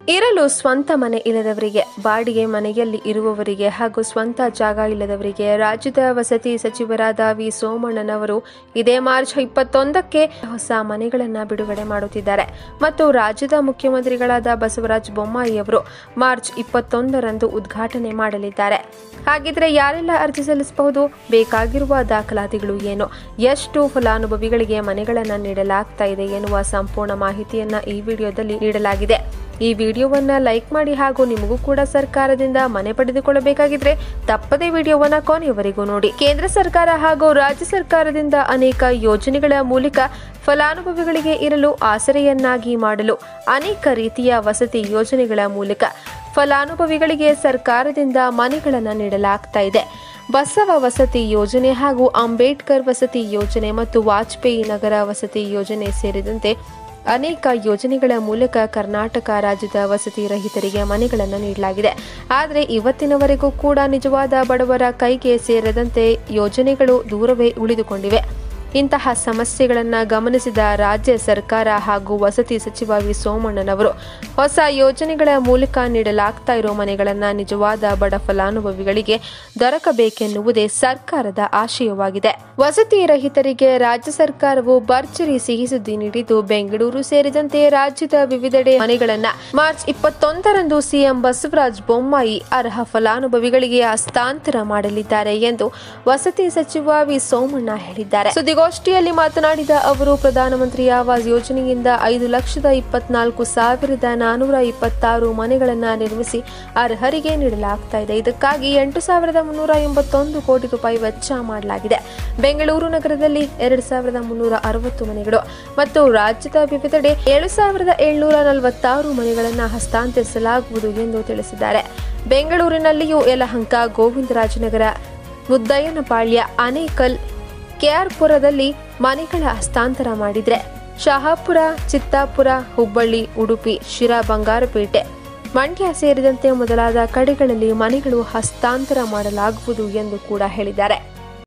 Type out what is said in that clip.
ಇರಲು ಸ್ವಂತ ಮನೆ ಇಲ್ಲದವರಿಗೆ ಬಾಡಿಗೆ ಮನೆಯಲ್ಲಿ ಇರುವವರಿಗೆ ಹಾಗೂ ಸ್ವಂತ ಜಾಗ ಇಲ್ಲದವರಿಗೆ ರಾಜ್ಯದ ವಸತಿ ಸಚಿವರಾದ ವಿ ಸೋಮಣ್ಣನವರು ಇದೇ ಮಾರ್ಚ್ ಇಪ್ಪತ್ತೊಂದಕ್ಕೆ ಹೊಸ ಮನೆಗಳನ್ನು ಬಿಡುಗಡೆ ಮಾಡುತ್ತಿದ್ದಾರೆ ಮತ್ತು ರಾಜ್ಯದ ಮುಖ್ಯಮಂತ್ರಿಗಳಾದ ಬಸವರಾಜ ಬೊಮ್ಮಾಯಿ ಅವರು ಮಾರ್ಚ್ ಇಪ್ಪತ್ತೊಂದರಂದು ಉದ್ಘಾಟನೆ ಮಾಡಲಿದ್ದಾರೆ ಹಾಗಿದ್ರೆ ಯಾರೆಲ್ಲ ಅರ್ಜಿ ಸಲ್ಲಿಸಬಹುದು ಬೇಕಾಗಿರುವ ದಾಖಲಾತಿಗಳು ಏನು ಎಷ್ಟು ಫಲಾನುಭವಿಗಳಿಗೆ ಮನೆಗಳನ್ನು ನೀಡಲಾಗ್ತಾ ಇದೆ ಎನ್ನುವ ಸಂಪೂರ್ಣ ಮಾಹಿತಿಯನ್ನ ಈ ವಿಡಿಯೋದಲ್ಲಿ ನೀಡಲಾಗಿದೆ ಈ ವಿಡಿಯೋವನ್ನ ಲೈಕ್ ಮಾಡಿ ಹಾಗೂ ನಿಮಗೂ ಕೂಡ ಸರ್ಕಾರದಿಂದ ಮನೆ ಪಡೆದುಕೊಳ್ಳಬೇಕಾಗಿದ್ರೆ ತಪ್ಪದೇ ವಿಡಿಯೋವನ್ನ ಕೊನೆಯವರೆಗೂ ನೋಡಿ ಕೇಂದ್ರ ಸರ್ಕಾರ ಹಾಗೂ ರಾಜ್ಯ ಸರ್ಕಾರದಿಂದ ಅನೇಕ ಯೋಜನೆಗಳ ಮೂಲಕ ಫಲಾನುಭವಿಗಳಿಗೆ ಇರಲು ಆಸರೆಯನ್ನಾಗಿ ಮಾಡಲು ಅನೇಕ ರೀತಿಯ ವಸತಿ ಯೋಜನೆಗಳ ಮೂಲಕ ಫಲಾನುಭವಿಗಳಿಗೆ ಸರ್ಕಾರದಿಂದ ಮನೆಗಳನ್ನು ನೀಡಲಾಗ್ತಾ ಇದೆ ಬಸವ ವಸತಿ ಯೋಜನೆ ಹಾಗೂ ಅಂಬೇಡ್ಕರ್ ವಸತಿ ಯೋಜನೆ ಮತ್ತು ವಾಜಪೇಯಿ ನಗರ ವಸತಿ ಯೋಜನೆ ಸೇರಿದಂತೆ ಅನೇಕ ಯೋಜನೆಗಳ ಮೂಲಕ ಕರ್ನಾಟಕ ರಾಜ್ಯದ ವಸತಿ ರಹಿತರಿಗೆ ಮನೆಗಳನ್ನು ನೀಡಲಾಗಿದೆ ಆದರೆ ಇವತ್ತಿನವರೆಗೂ ಕೂಡ ನಿಜವಾದ ಬಡವರ ಕೈಗೆ ಸೇರದಂತೆ ಯೋಜನೆಗಳು ದೂರವೇ ಉಳಿದುಕೊಂಡಿವೆ ಇಂತಹ ಸಮಸ್ಯೆಗಳನ್ನು ಗಮನಿಸಿದ ರಾಜ್ಯ ಸರ್ಕಾರ ಹಾಗೂ ವಸತಿ ಸಚಿವ ವಿ ಸೋಮಣ್ಣನವರು ಹೊಸ ಯೋಜನೆಗಳ ಮೂಲಕ ನೀಡಲಾಗ್ತಾ ಇರೋ ಮನೆಗಳನ್ನು ನಿಜವಾದ ಬಡ ಫಲಾನುಭವಿಗಳಿಗೆ ದೊರಕಬೇಕೆನ್ನುವುದೇ ಸರ್ಕಾರದ ಆಶಯವಾಗಿದೆ ವಸತಿ ರಹಿತರಿಗೆ ರಾಜ್ಯ ಸರ್ಕಾರವು ಭರ್ಜರಿ ಸಿಹಿ ಸುದ್ದಿ ನೀಡಿದ್ದು ಬೆಂಗಳೂರು ಸೇರಿದಂತೆ ರಾಜ್ಯದ ವಿವಿಧೆಡೆ ಮನೆಗಳನ್ನ ಮಾರ್ಚ್ ಇಪ್ಪತ್ತೊಂದರಂದು ಸಿಎಂ ಬಸವರಾಜ ಬೊಮ್ಮಾಯಿ ಅರ್ಹ ಫಲಾನುಭವಿಗಳಿಗೆ ಹಸ್ತಾಂತರ ಮಾಡಲಿದ್ದಾರೆ ಎಂದು ವಸತಿ ಸಚಿವ ವಿ ಸೋಮಣ್ಣ ಹೇಳಿದ್ದಾರೆ ಸುದ್ದಿಗೋಷ್ಠಿಯಲ್ಲಿ ಮಾತನಾಡಿದ ಅವರು ಪ್ರಧಾನಮಂತ್ರಿ ಆವಾಸ್ ಯೋಜನೆಯಿಂದ ಐದು ಲಕ್ಷದ ಇಪ್ಪತ್ನಾಲ್ಕು ಸಾವಿರದ ನಾನೂರ ಇಪ್ಪತ್ತಾರು ಮನೆಗಳನ್ನ ನಿರ್ಮಿಸಿ ಅರ್ಹರಿಗೆ ನೀಡಲಾಗ್ತಾ ಇದೆ ಇದಕ್ಕಾಗಿ ಎಂಟು ಸಾವಿರದ ಮುನ್ನೂರ ಎಂಬತ್ತೊಂದು ಕೋಟಿ ರೂಪಾಯಿ ವೆಚ್ಚ ಮಾಡಲಾಗಿದೆ ಬೆಂಗಳೂರು ನಗರದಲ್ಲಿ ಎರಡು ಸಾವಿರದ ಮುನ್ನೂರ ಅರವತ್ತು ಮನೆಗಳು ಮತ್ತು ರಾಜ್ಯದ ವಿವಿಧೆಡೆ ಏಳು ಸಾವಿರದ ಏಳ್ನೂರ ನಲವತ್ತಾರು ಮನೆಗಳನ್ನು ಹಸ್ತಾಂತರಿಸಲಾಗುವುದು ಎಂದು ತಿಳಿಸಿದ್ದಾರೆ ಬೆಂಗಳೂರಿನಲ್ಲಿಯೂ ಯಲಹಂಕ ಗೋವಿಂದರಾಜನಗರ ಮುದ್ದಯ್ಯನಪಾಳ್ಯ ಆನೇಕಲ್ ಕೆಆರ್ಪುರದಲ್ಲಿ ಮನೆಗಳ ಹಸ್ತಾಂತರ ಮಾಡಿದ್ರೆ ಶಹಾಪುರ ಚಿತ್ತಾಪುರ ಹುಬ್ಬಳ್ಳಿ ಉಡುಪಿ ಶಿರಾ ಬಂಗಾರಪೇಟೆ ಮಂಡ್ಯ ಸೇರಿದಂತೆ ಮೊದಲಾದ ಕಡೆಗಳಲ್ಲಿ ಮನೆಗಳು ಹಸ್ತಾಂತರ ಮಾಡಲಾಗುವುದು ಎಂದು ಕೂಡ ಹೇಳಿದ್ದಾರೆ